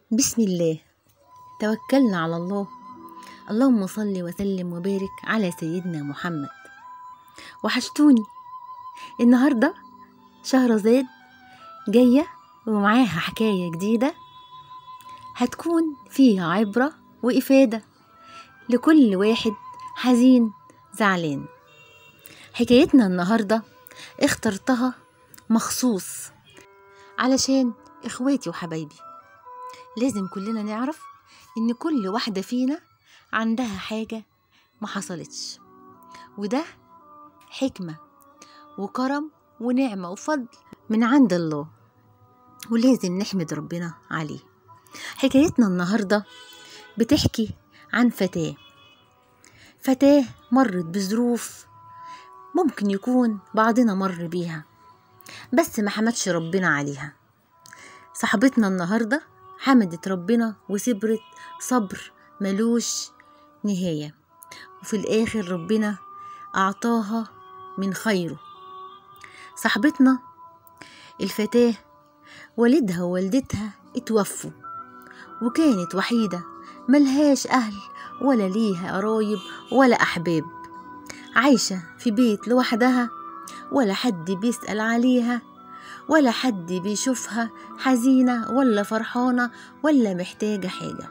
بسم الله توكلنا على الله اللهم صل وسلم وبارك على سيدنا محمد وحشتوني النهاردة شهرزاد جاية ومعاها حكاية جديدة هتكون فيها عبرة وإفادة لكل واحد حزين زعلان حكايتنا النهاردة اخترتها مخصوص علشان إخواتي وحبايبي لازم كلنا نعرف إن كل واحدة فينا عندها حاجة ما حصلتش وده حكمة وكرم ونعمة وفضل من عند الله ولازم نحمد ربنا عليه حكايتنا النهاردة بتحكي عن فتاة فتاة مرت بظروف ممكن يكون بعضنا مر بيها بس ما حمدش ربنا عليها صاحبتنا النهاردة حمدت ربنا وصبرت صبر ملوش نهاية وفي الآخر ربنا أعطاها من خيره صاحبتنا الفتاة والدها ووالدتها اتوفوا وكانت وحيدة ملهاش أهل ولا ليها قرايب ولا أحباب عايشة في بيت لوحدها ولا حد بيسأل عليها ولا حد بيشوفها حزينة ولا فرحانة ولا محتاجة حاجة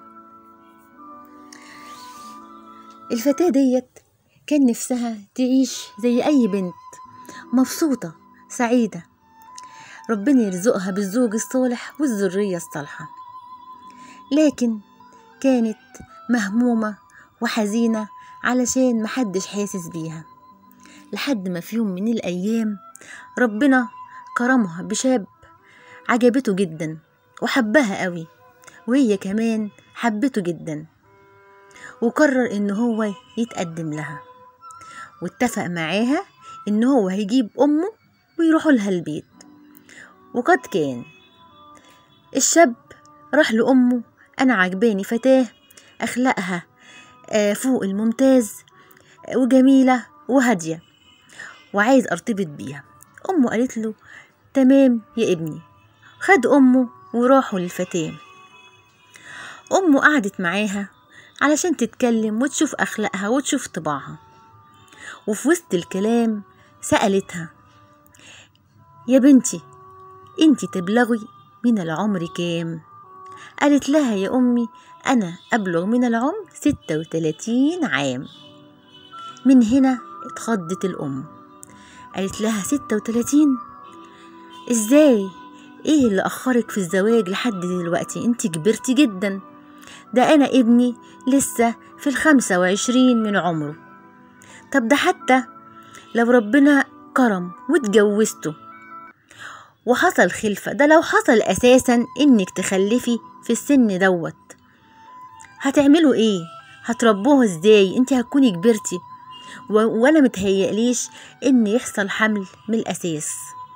الفتاة ديت كان نفسها تعيش زي أي بنت مبسوطة سعيدة ربنا يرزقها بالزوج الصالح والذرية الصالحة لكن كانت مهمومة وحزينة علشان محدش حاسس بيها لحد ما في يوم من الأيام ربنا كرمها بشاب عجبته جدا وحبها قوي وهي كمان حبته جدا وقرر ان هو يتقدم لها واتفق معاها ان هو هيجيب امه ويروحوا لها البيت وقد كان الشاب راح لامه انا عجباني فتاه اخلاقها فوق الممتاز وجميله وهاديه وعايز ارتبط بيها امه قالت له تمام يا ابني خد امه وراحوا للفتاه امه قعدت معاها علشان تتكلم وتشوف اخلاقها وتشوف طباعها وفي وسط الكلام سالتها يا بنتي انتي تبلغي من العمر كام قالت لها يا امي انا ابلغ من العمر ستة وتلاتين عام من هنا اتخضت الام قالت لها ستة وتلاتين ازاي ايه اللي اخرك في الزواج لحد دلوقتي انت كبرتي جدا ده انا ابني لسه في الخمسة وعشرين من عمره طب ده حتى لو ربنا كرم واتجوزته وحصل خلفة ده لو حصل اساسا انك تخلفي في السن دوت هتعملوا ايه هتربوها ازاي انت هتكوني كبرتي وانا متهيأليش ان يحصل حمل من الاساس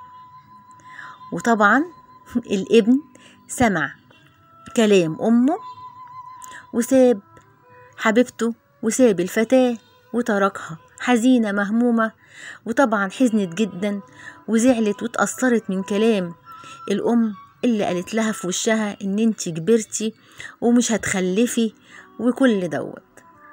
وطبعا الابن سمع كلام امه وساب حبيبته وساب الفتاه وتركها حزينه مهمومه وطبعا حزنت جدا وزعلت واتأثرت من كلام الام اللي قالت لها في وشها ان انت كبرتي ومش هتخلفي وكل دوت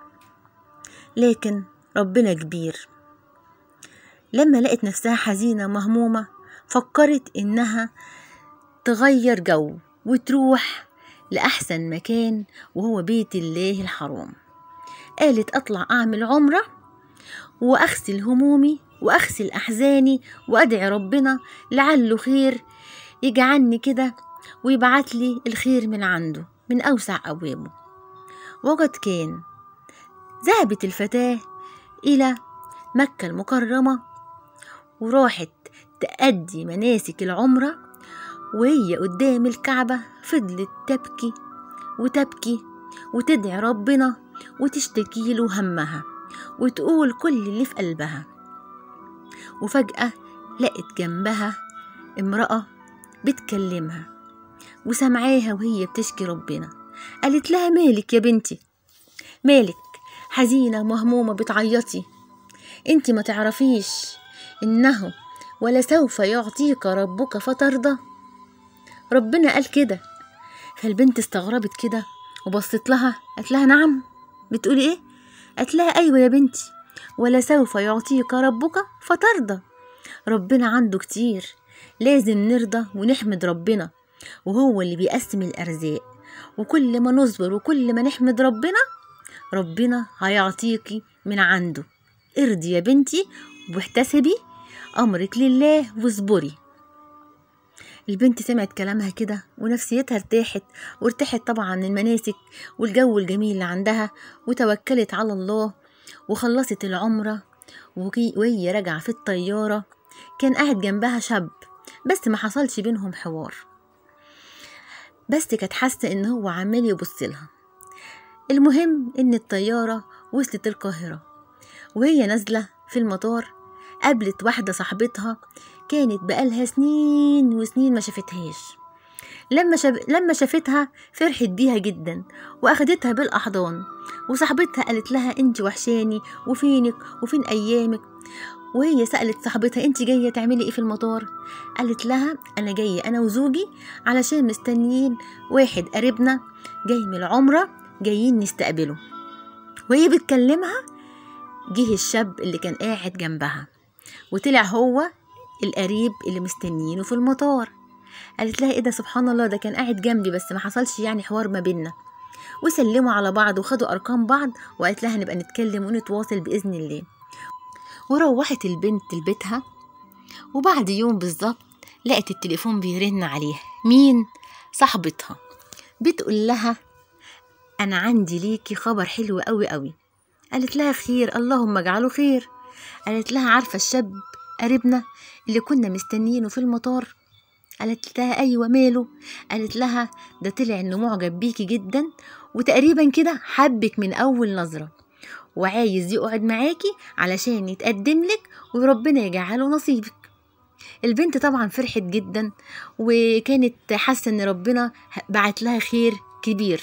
لكن ربنا كبير لما لقت نفسها حزينة مهمومة فكرت إنها تغير جو وتروح لأحسن مكان وهو بيت الله الحرام قالت أطلع أعمل عمرة وأغسل همومي وأغسل أحزاني وأدعي ربنا لعله خير يجعلني كده ويبعت لي الخير من عنده من أوسع أبوابه وقد كان ذهبت الفتاة إلى مكة المكرمة وراحت تأدي مناسك العمرة وهي قدام الكعبة فضلت تبكي وتبكي وتدعي ربنا وتشتكي له همها وتقول كل اللي في قلبها وفجأة لقت جنبها امرأة بتكلمها وسمعاها وهي بتشكي ربنا قالت لها مالك يا بنتي مالك حزينة مهمومة بتعيطي انت ما تعرفيش انه ولسوف يعطيك ربك فترضى ربنا قال كده فالبنت استغربت كده وبصت لها قالت لها نعم بتقولي ايه قالت لها ايوه يا بنتي ولسوف يعطيك ربك فترضى ربنا عنده كتير لازم نرضى ونحمد ربنا وهو اللي بيقسم الأرزاق وكل ما نصبر وكل ما نحمد ربنا ربنا هيعطيكي من عنده ارضي يا بنتي واحتسبي أمرك لله واصبري البنت سمعت كلامها كده ونفسيتها ارتاحت وارتاحت طبعا من المناسك والجو الجميل اللي عندها وتوكلت على الله وخلصت العمرة وهي راجعة في الطيارة كان قاعد جنبها شاب بس ما حصلش بينهم حوار بس كانت حاسة إن هو عمال يبص لها المهم إن الطيارة وصلت القاهرة وهي نازلة في المطار قابلت واحدة صاحبتها كانت بقالها سنين وسنين ما شافتهاش لما شاف... لما شافتها فرحت بيها جدا واخدتها بالاحضان وصاحبتها قالت لها انت وحشاني وفينك وفين ايامك وهي سألت صاحبتها انت جاية تعملي ايه في المطار قالت لها انا جاية انا وزوجي علشان مستنيين واحد قريبنا جاي من العمرة جايين نستقبله وهي بتكلمها جه الشاب اللي كان قاعد جنبها وطلع هو القريب اللي مستنيينه في المطار قالت لها ايه ده سبحان الله ده كان قاعد جنبي بس ما حصلش يعني حوار ما بينا وسلموا على بعض وخدوا ارقام بعض وقالت لها نبقى نتكلم ونتواصل باذن الله وروحت البنت لبيتها وبعد يوم بالظبط لقت التليفون بيرن عليها مين صاحبتها بتقول لها انا عندي ليكي خبر حلو قوي قوي قالت لها خير اللهم اجعله خير قالت لها عارفه الشاب قريبنا اللي كنا مستنيينه في المطار قالت لها ايوه ماله قالت لها ده طلع انه معجب بيكي جدا وتقريبا كده حبك من اول نظره وعايز يقعد معاكي علشان يتقدم لك وربنا يجعله نصيبك البنت طبعا فرحت جدا وكانت حاسه ان ربنا بعت لها خير كبير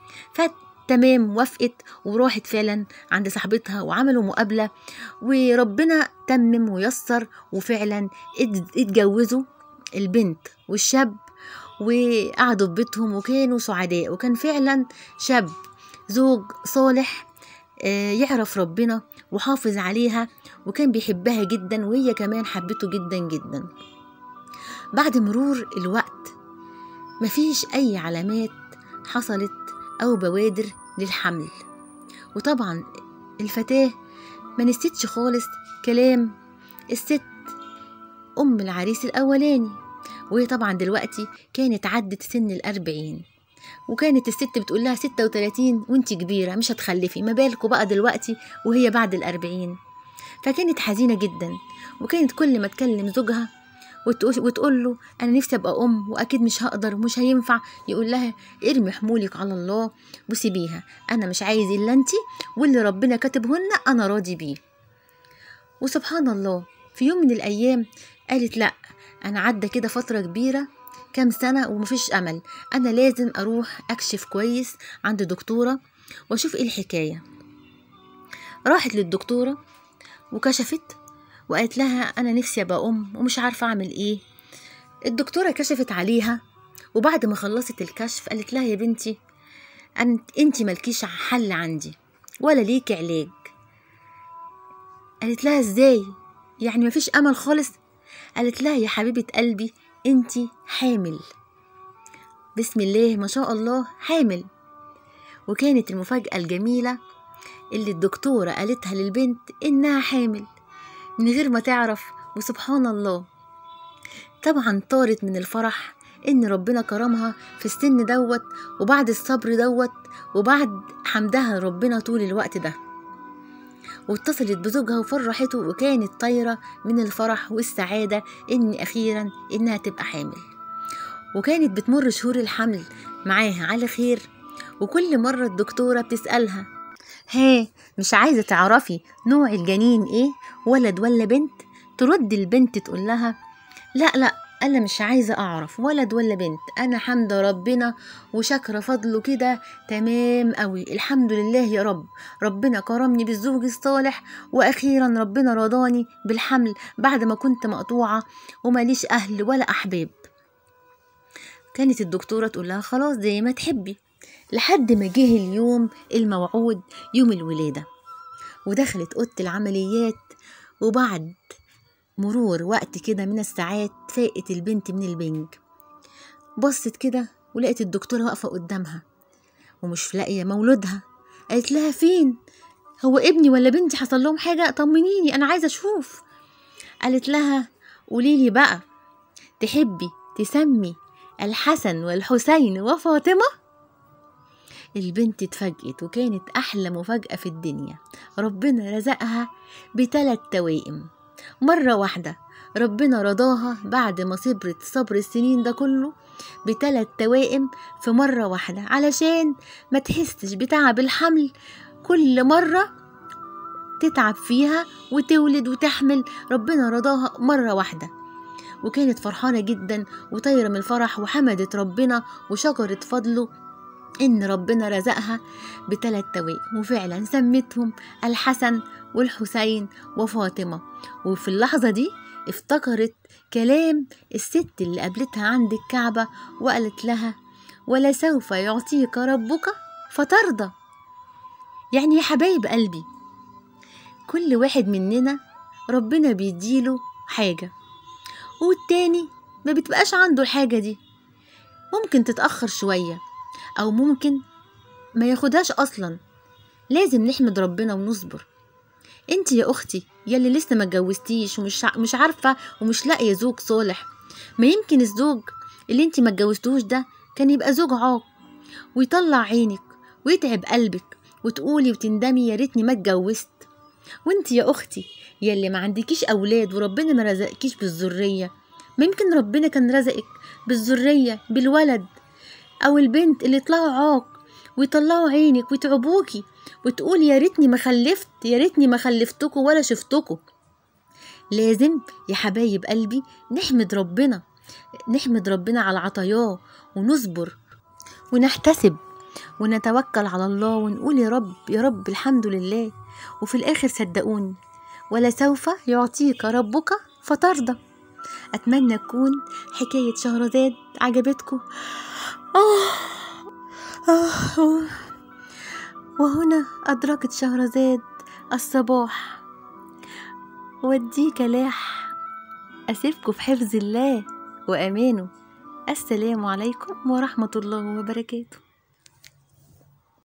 فتمام وافقت وراحت فعلا عند صاحبتها وعملوا مقابله وربنا تمم ويسر وفعلا اتجوزوا البنت والشاب وقعدوا في بيتهم وكانوا سعداء وكان فعلا شاب زوج صالح يعرف ربنا وحافظ عليها وكان بيحبها جدا وهي كمان حبته جدا جدا بعد مرور الوقت مفيش أي علامات حصلت أو بوادر للحمل وطبعا الفتاة ما نسيتش خالص كلام الست أم العريس الأولاني وهي طبعا دلوقتي كانت عدت سن الأربعين وكانت الست بتقول لها ستة وتلاتين وانت كبيرة مش هتخلفي ما بالكوا بقى دلوقتي وهي بعد الأربعين فكانت حزينة جدا وكانت كل ما تكلم زوجها وتقول له أنا نفسي أبقى أم وأكيد مش هقدر ومش هينفع يقول لها ارمي حمولك على الله وسيبيها أنا مش عايز إلا أنت واللي ربنا كاتبهن أنا راضي بيه وسبحان الله في يوم من الأيام قالت لأ أنا عدى كده فترة كبيرة كام سنة ومفيش أمل أنا لازم أروح أكشف كويس عند دكتورة وأشوف إيه الحكاية راحت للدكتورة وكشفت وقالت لها أنا نفسي أبقى أم ومش عارفة أعمل إيه الدكتورة كشفت عليها وبعد ما خلصت الكشف قالت لها يا بنتي أنت ملكيش حل عندي ولا ليكي علاج قالت لها إزاي يعني مفيش أمل خالص قالت لها يا حبيبة قلبي انتي حامل بسم الله ما شاء الله حامل وكانت المفاجأة الجميلة اللي الدكتورة قالتها للبنت إنها حامل من غير ما تعرف وسبحان الله طبعا طارت من الفرح إن ربنا كرمها في السن دوت وبعد الصبر دوت وبعد حمدها ربنا طول الوقت ده واتصلت بزوجها وفرحته وكانت طايرة من الفرح والسعادة إن أخيرا إنها تبقى حامل وكانت بتمر شهور الحمل معاها على خير وكل مرة الدكتورة بتسألها ها مش عايزة تعرفي نوع الجنين ايه ولد ولا بنت ترد البنت تقول لها لا لا انا مش عايزة اعرف ولد ولا بنت انا حمد ربنا وشاكرة فضله كده تمام قوي الحمد لله يا رب ربنا كرمني بالزوج الصالح واخيرا ربنا رضاني بالحمل بعد ما كنت مقطوعة وماليش اهل ولا احباب كانت الدكتورة تقول لها خلاص زي ما تحبي لحد ما جه اليوم الموعود يوم الولادة ودخلت أوضة العمليات وبعد مرور وقت كده من الساعات فاقت البنت من البنج بصت كده ولقت الدكتورة واقفة قدامها ومش لاقية مولودها قالت لها فين هو ابني ولا بنتي حصل لهم حاجة طمنيني أنا عايزة أشوف قالت لها قوليلي بقى تحبي تسمي الحسن والحسين وفاطمة البنت اتفاجئت وكانت أحلى مفاجأة في الدنيا ربنا رزقها بتلات توائم مرة واحدة ربنا رضاها بعد ما صبرت صبر السنين ده كله بتلات توائم في مرة واحدة علشان ما تحسش بتعب الحمل كل مرة تتعب فيها وتولد وتحمل ربنا رضاها مرة واحدة وكانت فرحانة جدا وطايرة من الفرح وحمدت ربنا وشكرت فضله إن ربنا رزقها بتلات توائم وفعلا سمتهم الحسن والحسين وفاطمة وفي اللحظة دي افتكرت كلام الست اللي قابلتها عند الكعبة وقالت لها ولسوف يعطيك ربك فترضى يعني يا حبايب قلبي كل واحد مننا ربنا بيديله حاجة والتاني ما بتبقاش عنده الحاجة دي ممكن تتأخر شوية أو ممكن ما ياخدهاش أصلا لازم نحمد ربنا ونصبر انت يا اختي يلي لسه ما اتجوزتيش ومش مش عارفه ومش لاقيه زوج صالح ما يمكن الزوج اللي انت ما اتجوزتوش ده كان يبقى زوج عاق ويطلع عينك ويتعب قلبك وتقولي وتندمي يا ريتني ما اتجوزت وانت يا اختي يلي ما عندكيش اولاد وربنا ما رزقكيش بالذريه ما يمكن ربنا كان رزقك بالذريه بالولد او البنت اللي طلعوا عاق ويطلعوا عينك ويتعبوكي وتقول يا ريتني ما خلفت يا ريتني ما خلفتكوا ولا شفتكوا لازم يا حبايب قلبي نحمد ربنا نحمد ربنا على عطاياه ونصبر ونحتسب ونتوكل على الله ونقول يا رب يا رب الحمد لله وفي الآخر صدقوني ولسوف يعطيك ربك فترضى أتمنى تكون حكاية شهرزاد عجبتكم آه آه وهنا أدركت شهرزاد الصباح وديك لاح أسيبكم في حفظ الله وأمانه السلام عليكم ورحمة الله وبركاته